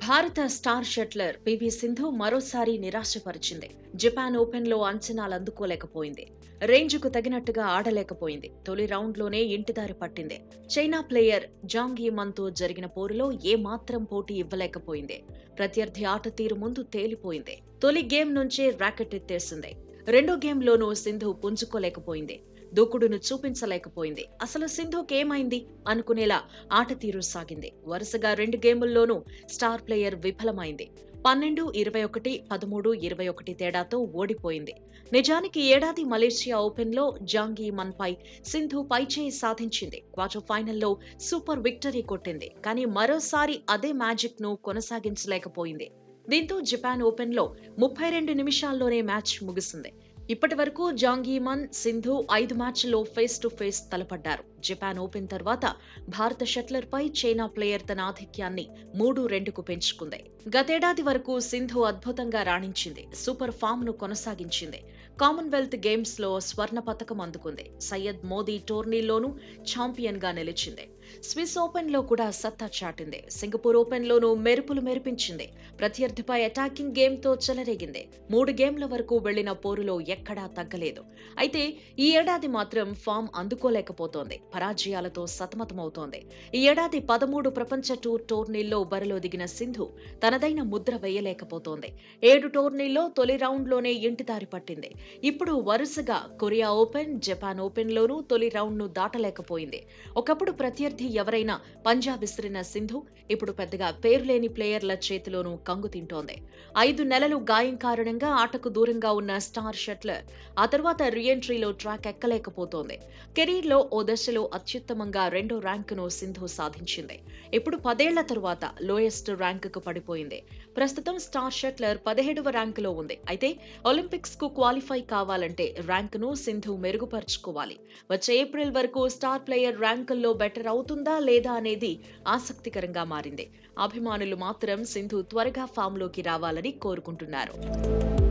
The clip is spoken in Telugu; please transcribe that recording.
భారత స్టార్ షట్లర్ పివి సింధు మరోసారి నిరాశపరిచింది జపాన్ ఓపెన్ లో అంచనాలు అందుకోలేకపోయింది రేంజ్కు తగినట్టుగా ఆడలేకపోయింది తొలి రౌండ్లోనే ఇంటిదారి పట్టింది చైనా ప్లేయర్ జాంగ్ తో జరిగిన పోరులో ఏ మాత్రం పోటీ ఇవ్వలేకపోయింది ప్రత్యర్థి ఆట తీరు ముందు తేలిపోయింది తొలి గేమ్ నుంచే ర్యాకెట్ ఎత్తేసింది రెండో గేమ్లోనూ సింధు పుంజుకోలేకపోయింది దూకుడును చూపించలేకపోయింది అసలు సింధుకేమైంది అనుకునేలా ఆట తీరు సాగింది వరుసగా రెండు గేముల్లోనూ స్టార్ ప్లేయర్ విఫలమైంది పన్నెండు ఇరవై ఒకటి పదమూడు ఇరవై ఒకటి తేడాతో ఓడిపోయింది నిజానికి ఏడాది మలేషియా ఓపెన్లో జాంగీ మన్ పై సింధు పైచేయి సాధించింది క్వార్టర్ ఫైనల్లో సూపర్ విక్టరీ కొట్టింది కానీ మరోసారి అదే మ్యాజిక్ ను కొనసాగించలేకపోయింది దీంతో జపాన్ ఓపెన్లో ముప్పై రెండు నిమిషాల్లోనే మ్యాచ్ ముగిసింది ఇప్పటి వరకు జాంగీమన్ సింధు ఐదు మ్యాచ్ల్లో ఫేస్ టు ఫేస్ తలపడ్డారు జపాన్ ఓపెన్ తర్వాత భారత షట్లర్ పై చైనా ప్లేయర్ తన ఆధిక్యాన్ని మూడు రెండుకు పెంచుకుంది గతేడాది వరకు సింధు అద్భుతంగా రాణించింది సూపర్ ఫామ్ ను కొనసాగించింది కామన్వెల్త్ గేమ్స్ లో స్వర్ణ పతకం అందుకుంది సయ్యద్ మోదీ టోర్నీలోనూ ఛాంపియన్ గా నిలిచింది స్విస్ ఓపెన్ లో కూడా సత్తా చాటింది సింగపూర్ ఓపెన్ లోనూ మెరుపులు మెరిపించింది ప్రత్యర్థిపై అటాకింగ్ గేమ్ తో చెలరేగింది మూడు గేమ్ల వరకు వెళ్లిన పోరులో ఎక్కడా తగ్గలేదు అయితే ఈ ఏడాది మాత్రం ఫామ్ అందుకోలేకపోతోంది పరాజయాలతో సతమతమవుతోంది ఈ ఏడాది పదమూడు ప్రపంచ టూర్ టోర్నీల్లో బరిలో దిగిన సింధు తనదైన ముద్ర వేయలేకపోతోంది ఏడు టోర్నీల్లో తొలి రౌండ్లోనే ఇంటిదారి పట్టింది ఇప్పుడు వరుసగా కొరియా ఓపెన్ జపాన్ ఓపెన్లోనూ తొలి రౌండ్ను దాటలేకపోయింది ఒకప్పుడు ప్రత్యర్థి ఎవరైనా పంజాబ్ విసిరిన సింధు ఇప్పుడు పెద్దగా పేరులేని ప్లేయర్ల చేతిలోనూ కంగు తింటోంది ఐదు నెలలు గాయం కారణంగా ఆటకు దూరంగా ఉన్న స్టార్ షట్లర్ ఆ తర్వాత రీఎంట్రీలో ట్రాక్ ఎక్కలేకపోతోంది కెరీర్లో ఓ దశలో అత్యుత్తమంగా రెండో ర్యాంకును సింధు సాధించింది ఇప్పుడు పదేళ్ల తరువాత లోయెస్ట్ ర్యాంకుకు పడిపోయింది ప్రస్తుతం స్టార్ షట్లర్ పదిహేడవ ర్యాంకులో ఉంది అయితే ఒలింపిక్స్ కు క్వాలిఫై కావాలంటే ర్యాంకును సింధు మెరుగుపరుచుకోవాలి వచ్చే ఏప్రిల్ వరకు స్టార్ ప్లేయర్ ర్యాంకుల్లో బెటర్ అవుతుందా లేదా అనేది ఆసక్తికరంగా మారింది అభిమానులు మాత్రం సింధు త్వరగా ఫామ్లోకి రావాలని కోరుకుంటున్నారు